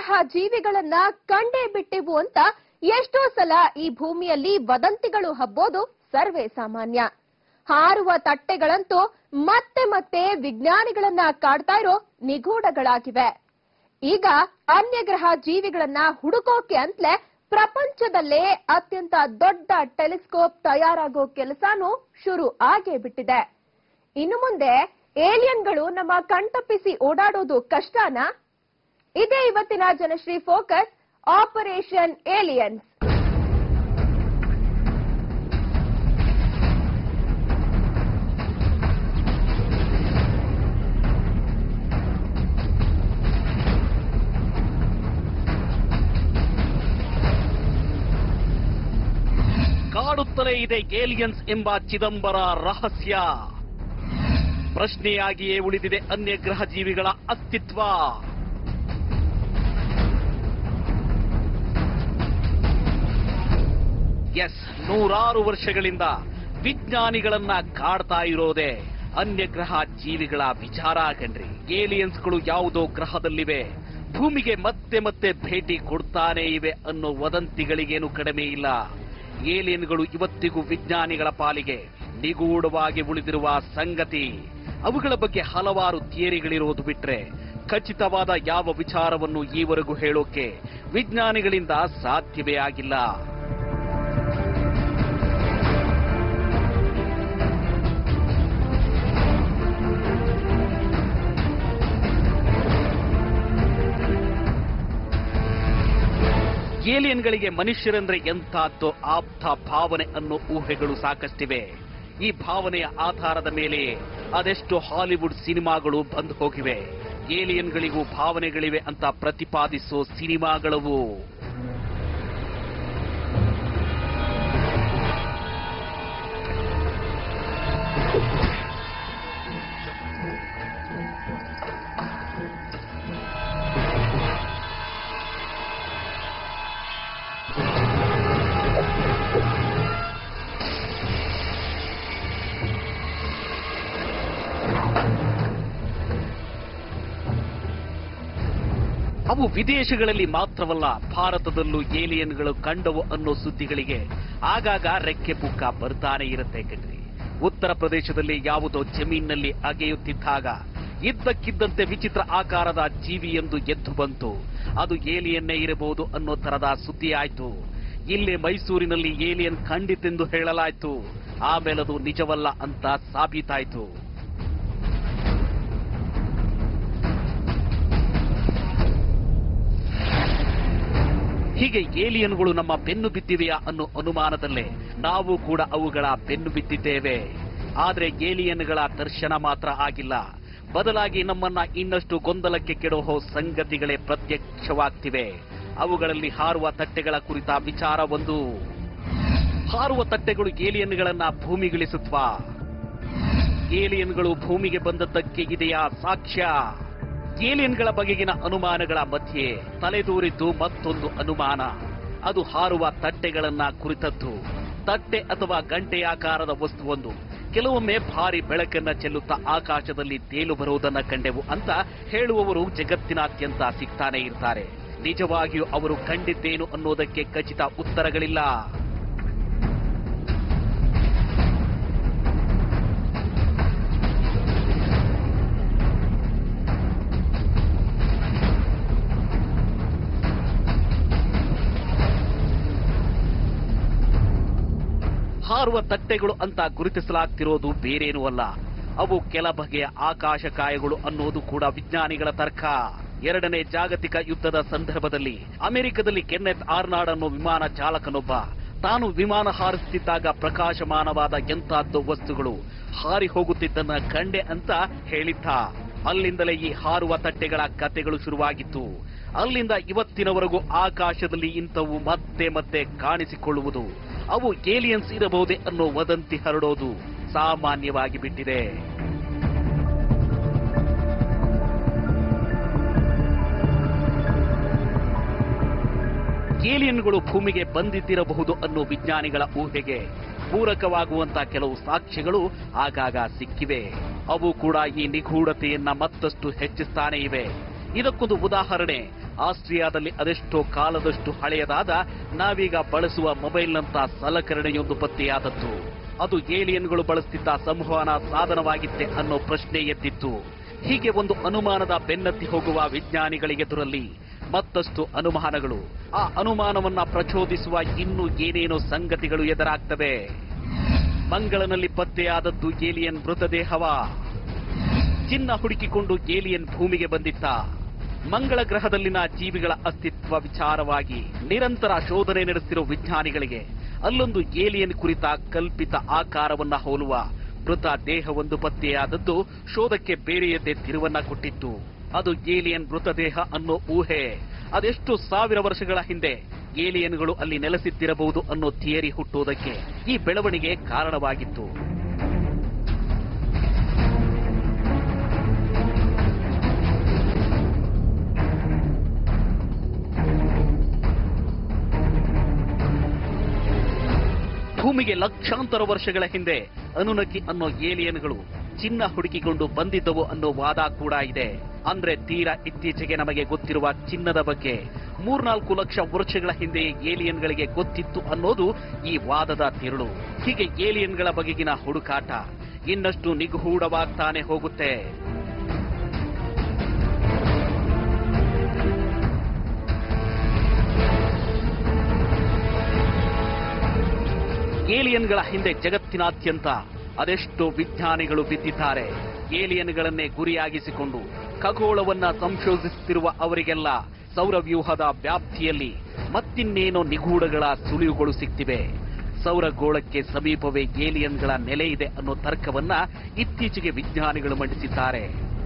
ಗ್ರಹ ಜೀವಿಗಳನ್ನ ಕಂಡೇ ಬಿಟ್ಟೆವು ಅಂತ ಎಷ್ಟೋ ಸಲ ಈ ಭೂಮಿಯಲ್ಲಿ ವದಂತಿಗಳು ಹಬ್ಬೋದು ಸರ್ವೇ ಸಾಮಾನ್ಯ ಹಾರುವ ತಟ್ಟೆಗಳಂತೂ ಮತ್ತೆ ಮತ್ತೆ ವಿಜ್ಞಾನಿಗಳನ್ನ ಕಾಡ್ತಾ ಇರೋ ನಿಗೂಢಗಳಾಗಿವೆ ಈಗ ಅನ್ಯ ಗ್ರಹ ಜೀವಿಗಳನ್ನ ಹುಡುಕೋಕೆ ಅಂತಲೇ ಪ್ರಪಂಚದಲ್ಲೇ ಅತ್ಯಂತ ದೊಡ್ಡ ಟೆಲಿಸ್ಕೋಪ್ ತಯಾರಾಗೋ ಕೆಲಸನೂ ಶುರು ಆಗೇ ಬಿಟ್ಟಿದೆ ಇನ್ನು ಮುಂದೆ ಏಲಿಯನ್ಗಳು ನಮ್ಮ ಕಣ್ತಪ್ಪಿಸಿ ಓಡಾಡೋದು ಕಷ್ಟನಾ ಇದೇ ಇವತ್ತಿನ ಜನಶ್ರೀ ಫೋಕಸ್ ಆಪರೇಷನ್ ಏಲಿಯನ್ಸ್ ಕಾಡುತ್ತಲೇ ಇದೆ ಏಲಿಯನ್ಸ್ ಎಂಬ ಚಿದಂಬರ ರಹಸ್ಯ ಪ್ರಶ್ನೆಯಾಗಿಯೇ ಉಳಿದಿದೆ ಅನ್ಯ ಗ್ರಹ ಜೀವಿಗಳ ಅಸ್ತಿತ್ವ ಎಸ್ ನೂರಾರು ವರ್ಷಗಳಿಂದ ವಿಜ್ಞಾನಿಗಳನ್ನ ಕಾಡ್ತಾ ಇರೋದೇ ಅನ್ಯ ಗ್ರಹ ಜೀವಿಗಳ ವಿಚಾರ ಕಣ್ರಿ ಏಲಿಯನ್ಸ್ಗಳು ಯಾವುದೋ ಗ್ರಹದಲ್ಲಿವೆ ಭೂಮಿಗೆ ಮತ್ತೆ ಮತ್ತೆ ಭೇಟಿ ಕೊಡ್ತಾನೇ ಇವೆ ಅನ್ನೋ ವದಂತಿಗಳಿಗೇನು ಕಡಿಮೆ ಇಲ್ಲ ಏಲಿಯನ್ಗಳು ಇವತ್ತಿಗೂ ವಿಜ್ಞಾನಿಗಳ ಪಾಲಿಗೆ ನಿಗೂಢವಾಗಿ ಉಳಿದಿರುವ ಸಂಗತಿ ಅವುಗಳ ಬಗ್ಗೆ ಹಲವಾರು ಥಿಯರಿಗಳಿರೋದು ಬಿಟ್ರೆ ಖಚಿತವಾದ ಯಾವ ವಿಚಾರವನ್ನು ಈವರೆಗೂ ಹೇಳೋಕೆ ವಿಜ್ಞಾನಿಗಳಿಂದ ಸಾಧ್ಯವೇ ಆಗಿಲ್ಲ ಏಲಿಯನ್ಗಳಿಗೆ ಮನುಷ್ಯರೆಂದ್ರೆ ಎಂಥದ್ದು ಆಪ್ತ ಭಾವನೆ ಅನ್ನೋ ಊಹೆಗಳು ಸಾಕಷ್ಟಿವೆ ಈ ಭಾವನೆಯ ಆಧಾರದ ಮೇಲೆ ಅದೆಷ್ಟು ಹಾಲಿವುಡ್ ಸಿನಿಮಾಗಳು ಬಂದು ಹೋಗಿವೆ ಏಲಿಯನ್ಗಳಿಗೂ ಭಾವನೆಗಳಿವೆ ಅಂತ ಪ್ರತಿಪಾದಿಸೋ ಸಿನಿಮಾಗಳವು ಅವು ವಿದೇಶಗಳಲ್ಲಿ ಮಾತ್ರವಲ್ಲ ಭಾರತದಲ್ಲೂ ಏಲಿಯನ್ಗಳು ಕಂಡವು ಅನ್ನೋ ಸುದ್ದಿಗಳಿಗೆ ಆಗಾಗ ರೆಕ್ಕೆ ಪುಕ್ಕ ಬರ್ತಾನೆ ಇರುತ್ತೆ ಕಣ್ರಿ ಉತ್ತರ ಪ್ರದೇಶದಲ್ಲಿ ಯಾವುದೋ ಜಮೀನಿನಲ್ಲಿ ಅಗೆಯುತ್ತಿದ್ದಾಗ ಇದ್ದಕ್ಕಿದ್ದಂತೆ ವಿಚಿತ್ರ ಆಕಾರದ ಜೀವಿ ಎಂದು ಎದ್ದು ಬಂತು ಅದು ಏಲಿಯನ್ನೇ ಇರಬಹುದು ಅನ್ನೋ ತರದ ಸುದ್ದಿ ಆಯ್ತು ಇಲ್ಲಿ ಮೈಸೂರಿನಲ್ಲಿ ಏಲಿಯನ್ ಖಂಡಿತೆಂದು ಹೇಳಲಾಯ್ತು ಆಮೇಲದು ನಿಜವಲ್ಲ ಅಂತ ಸಾಬೀತಾಯ್ತು ಹೀಗೆ ಏಲಿಯನ್ಗಳು ನಮ್ಮ ಬೆನ್ನು ಬಿದ್ದಿವೆಯಾ ಅನ್ನೋ ಅನುಮಾನದಲ್ಲೇ ನಾವು ಕೂಡ ಅವುಗಳ ಬೆನ್ನು ಬಿದ್ದಿದ್ದೇವೆ ಆದ್ರೆ ಏಲಿಯನ್ಗಳ ದರ್ಶನ ಮಾತ್ರ ಆಗಿಲ್ಲ ಬದಲಾಗಿ ನಮ್ಮನ್ನ ಇನ್ನಷ್ಟು ಗೊಂದಲಕ್ಕೆ ಕೆಡೋ ಸಂಗತಿಗಳೇ ಪ್ರತ್ಯಕ್ಷವಾಗ್ತಿವೆ ಅವುಗಳಲ್ಲಿ ಹಾರುವ ತಟ್ಟೆಗಳ ಕುರಿತ ವಿಚಾರ ಒಂದು ಹಾರುವ ತಟ್ಟೆಗಳು ಏಲಿಯನ್ಗಳನ್ನ ಭೂಮಿಗಿಳಿಸುತ್ವಾ ಏಲಿಯನ್ಗಳು ಭೂಮಿಗೆ ಬಂದದ್ದಕ್ಕೆ ಇದೆಯಾ ಸಾಕ್ಷ್ಯ ಏಲಿಯನ್ಗಳ ಬಗೆಗಿನ ಅನುಮಾನಗಳ ಮಧ್ಯೆ ತಲೆದೂರಿದ್ದು ಮತ್ತೊಂದು ಅನುಮಾನ ಅದು ಹಾರುವ ತಟ್ಟೆಗಳನ್ನ ಕುರಿತದ್ದು ತಟ್ಟೆ ಅಥವಾ ಗಂಟೆಯಾಕಾರದ ವಸ್ತುವೊಂದು ಕೆಲವೊಮ್ಮೆ ಭಾರಿ ಬೆಳಕನ್ನ ಚೆಲ್ಲುತ್ತಾ ಆಕಾಶದಲ್ಲಿ ತೇಲು ಬರುವುದನ್ನ ಕಂಡೆವು ಅಂತ ಹೇಳುವವರು ಜಗತ್ತಿನಾದ್ಯಂತ ಸಿಗ್ತಾನೆ ಇರ್ತಾರೆ ನಿಜವಾಗಿಯೂ ಅವರು ಕಂಡಿದ್ದೇನು ಅನ್ನೋದಕ್ಕೆ ಖಚಿತ ಉತ್ತರಗಳಿಲ್ಲ ಹಾರುವ ತಟ್ಟೆಗಳು ಅಂತ ಗುರುತಿಸಲಾಗ್ತಿರೋದು ಬೇರೇನೂ ಅಲ್ಲ ಅವು ಕೆಲ ಬಗೆಯ ಆಕಾಶಕಾಯಗಳು ಅನ್ನೋದು ಕೂಡ ವಿಜ್ಞಾನಿಗಳ ತರ್ಕ ಎರಡನೇ ಜಾಗತಿಕ ಯುದ್ಧದ ಸಂದರ್ಭದಲ್ಲಿ ಅಮೆರಿಕದಲ್ಲಿ ಕೆನ್ನೆತ್ ಆರ್ನಾಡ್ ಅನ್ನೋ ವಿಮಾನ ಚಾಲಕನೊಬ್ಬ ತಾನು ವಿಮಾನ ಹಾರಿಸುತ್ತಿದ್ದಾಗ ಪ್ರಕಾಶಮಾನವಾದ ಎಂತಹದ್ದು ವಸ್ತುಗಳು ಹಾರಿ ಹೋಗುತ್ತಿದ್ದನ್ನ ಕಂಡೆ ಅಂತ ಹೇಳಿದ್ದ ಅಲ್ಲಿಂದಲೇ ಈ ಹಾರುವ ತಟ್ಟೆಗಳ ಕತೆಗಳು ಶುರುವಾಗಿತ್ತು ಅಲ್ಲಿಂದ ಇವತ್ತಿನವರೆಗೂ ಆಕಾಶದಲ್ಲಿ ಇಂಥವು ಮತ್ತೆ ಮತ್ತೆ ಕಾಣಿಸಿಕೊಳ್ಳುವುದು ಅವು ಏಲಿಯನ್ಸ್ ಇರಬಹುದೇ ಅನ್ನೋ ವದಂತಿ ಹರಡೋದು ಸಾಮಾನ್ಯವಾಗಿ ಬಿಟ್ಟಿದೆ ಏಲಿಯನ್ಗಳು ಭೂಮಿಗೆ ಬಂದಿದ್ದಿರಬಹುದು ಅನ್ನೋ ವಿಜ್ಞಾನಿಗಳ ಊಹೆಗೆ ಪೂರಕವಾಗುವಂತ ಕೆಲವು ಸಾಕ್ಷ್ಯಗಳು ಆಗಾಗ ಸಿಕ್ಕಿವೆ ಅವು ಕೂಡ ಈ ನಿಗೂಢತೆಯನ್ನ ಮತ್ತಷ್ಟು ಹೆಚ್ಚಿಸ್ತಾನೆ ಇವೆ ಇದಕ್ಕೊಂದು ಉದಾಹರಣೆ ಆಸ್ಟ್ರಿಯಾದಲ್ಲಿ ಅದೆಷ್ಟೋ ಕಾಲದಷ್ಟು ಹಳೆಯದಾದ ನಾವೀಗ ಬಳಸುವ ಮೊಬೈಲ್ನಂತ ಸಲಕರಣೆಯೊಂದು ಪತ್ತೆಯಾದದ್ದು ಅದು ಏಲಿಯನ್ಗಳು ಬಳಸುತ್ತಿದ್ದ ಸಂವಹನ ಸಾಧನವಾಗಿತ್ತೆ ಅನ್ನೋ ಪ್ರಶ್ನೆ ಎದ್ದಿತ್ತು ಹೀಗೆ ಒಂದು ಅನುಮಾನದ ಬೆನ್ನತ್ತಿ ಹೋಗುವ ವಿಜ್ಞಾನಿಗಳಿಗೆದುರಲ್ಲಿ ಮತ್ತಷ್ಟು ಅನುಮಾನಗಳು ಆ ಅನುಮಾನವನ್ನ ಪ್ರಚೋದಿಸುವ ಇನ್ನೂ ಏನೇನೋ ಸಂಗತಿಗಳು ಎದುರಾಗ್ತವೆ ಮಂಗಳನಲ್ಲಿ ಪತ್ತೆಯಾದದ್ದು ಏಲಿಯನ್ ಮೃತದೇಹವ ಚಿನ್ನ ಹುಡುಕಿಕೊಂಡು ಏಲಿಯನ್ ಭೂಮಿಗೆ ಬಂದಿತ್ತ ಮಂಗಳ ಗ್ರಹದಲ್ಲಿನ ಜೀವಿಗಳ ಅಸ್ತಿತ್ವ ವಿಚಾರವಾಗಿ ನಿರಂತರ ಶೋಧನೆ ನಡೆಸಿರುವ ವಿಜ್ಞಾನಿಗಳಿಗೆ ಅಲ್ಲೊಂದು ಏಲಿಯನ್ ಕುರಿತ ಕಲ್ಪಿತ ಆಕಾರವನ್ನ ಹೋಲುವ ಮೃತ ದೇಹವೊಂದು ಪತ್ತೆಯಾದದ್ದು ಶೋಧಕ್ಕೆ ಬೇರೆಯದ್ದೇ ತಿರುವನ್ನ ಕೊಟ್ಟಿತ್ತು ಅದು ಏಲಿಯನ್ ಮೃತದೇಹ ಅನ್ನೋ ಊಹೆ ಅದೆಷ್ಟು ಸಾವಿರ ವರ್ಷಗಳ ಹಿಂದೆ ಏಲಿಯನ್ಗಳು ಅಲ್ಲಿ ನೆಲೆಸಿದ್ದಿರಬಹುದು ಅನ್ನೋ ಥಿಯರಿ ಹುಟ್ಟುವುದಕ್ಕೆ ಈ ಬೆಳವಣಿಗೆ ಕಾರಣವಾಗಿತ್ತು ಭೂಮಿಗೆ ಲಕ್ಷಾಂತರ ವರ್ಷಗಳ ಹಿಂದೆ ಅನುನಕಿ ಅನ್ನೋ ಏಲಿಯನ್ಗಳು ಚಿನ್ನ ಹುಡುಕಿಕೊಂಡು ಬಂದಿದ್ದವು ಅನ್ನೋ ವಾದ ಕೂಡ ಇದೆ ಅಂದ್ರೆ ತೀರಾ ಇತ್ತೀಚೆಗೆ ನಮಗೆ ಗೊತ್ತಿರುವ ಚಿನ್ನದ ಬಗ್ಗೆ ಮೂರ್ನಾಲ್ಕು ಲಕ್ಷ ವರ್ಷಗಳ ಹಿಂದೆ ಏಲಿಯನ್ಗಳಿಗೆ ಗೊತ್ತಿತ್ತು ಅನ್ನೋದು ಈ ವಾದದ ತಿರುಳು ಹೀಗೆ ಏಲಿಯನ್ಗಳ ಬಗೆಗಿನ ಹುಡುಕಾಟ ಇನ್ನಷ್ಟು ನಿಗೂಢವಾಗ್ತಾನೆ ಹೋಗುತ್ತೆ ಏಲಿಯನ್ಗಳ ಹಿಂದೆ ಜಗತ್ತಿನಾದ್ಯಂತ ಅದೆಷ್ಟೋ ವಿಜ್ಞಾನಿಗಳು ಬಿದ್ದಿದ್ದಾರೆ ಏಲಿಯನ್ಗಳನ್ನೇ ಗುರಿಯಾಗಿಸಿಕೊಂಡು ಖಗೋಳವನ್ನ ಸಂಶೋಧಿಸುತ್ತಿರುವ ಅವರಿಗೆಲ್ಲ ಸೌರವ್ಯೂಹದ ವ್ಯಾಪ್ತಿಯಲ್ಲಿ ಮತ್ತಿನ್ನೇನೋ ನಿಗೂಢಗಳ ಸುಳಿವುಗಳು ಸಿಗ್ತಿವೆ ಸೌರಗೋಳಕ್ಕೆ ಸಮೀಪವೇ ಏಲಿಯನ್ಗಳ ನೆಲೆ ಇದೆ ಅನ್ನೋ ತರ್ಕವನ್ನ ಇತ್ತೀಚೆಗೆ ವಿಜ್ಞಾನಿಗಳು ಮಂಡಿಸಿದ್ದಾರೆ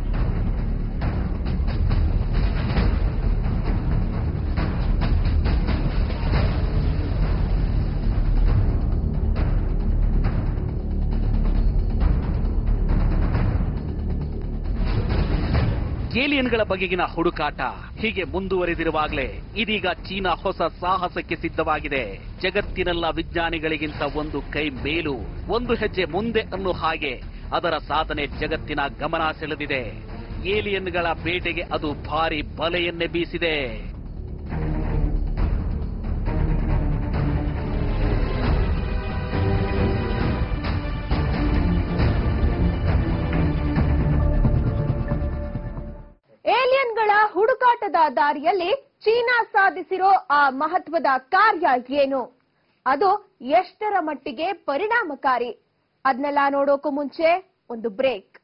ಏಲಿಯನ್ಗಳ ಬಗೆಗಿನ ಹುಡುಕಾಟ ಹೀಗೆ ಮುಂದುವರೆದಿರುವಾಗಲೇ ಇದೀಗ ಚೀನಾ ಹೊಸ ಸಾಹಸಕ್ಕೆ ಸಿದ್ಧವಾಗಿದೆ ಜಗತ್ತಿನೆಲ್ಲ ವಿಜ್ಞಾನಿಗಳಿಗಿಂತ ಒಂದು ಕೈ ಮೇಲು ಒಂದು ಹೆಜ್ಜೆ ಮುಂದೆ ಅನ್ನೋ ಹಾಗೆ ಅದರ ಸಾಧನೆ ಜಗತ್ತಿನ ಗಮನ ಸೆಳೆದಿದೆ ಏಲಿಯನ್ಗಳ ಬೇಟೆಗೆ ಅದು ಭಾರಿ ಬಲೆಯನ್ನೇ ಬೀಸಿದೆ ಏಲಿಯನ್ಗಳ ಹುಡುಕಾಟದ ದಾರಿಯಲ್ಲಿ ಚೀನಾ ಸಾಧಿಸಿರೋ ಆ ಮಹತ್ವದ ಕಾರ್ಯ ಏನು ಅದು ಎಷ್ಟರ ಮಟ್ಟಿಗೆ ಪರಿಣಾಮಕಾರಿ ಅದನ್ನೆಲ್ಲ ನೋಡೋಕು ಮುಂಚೆ ಒಂದು ಬ್ರೇಕ್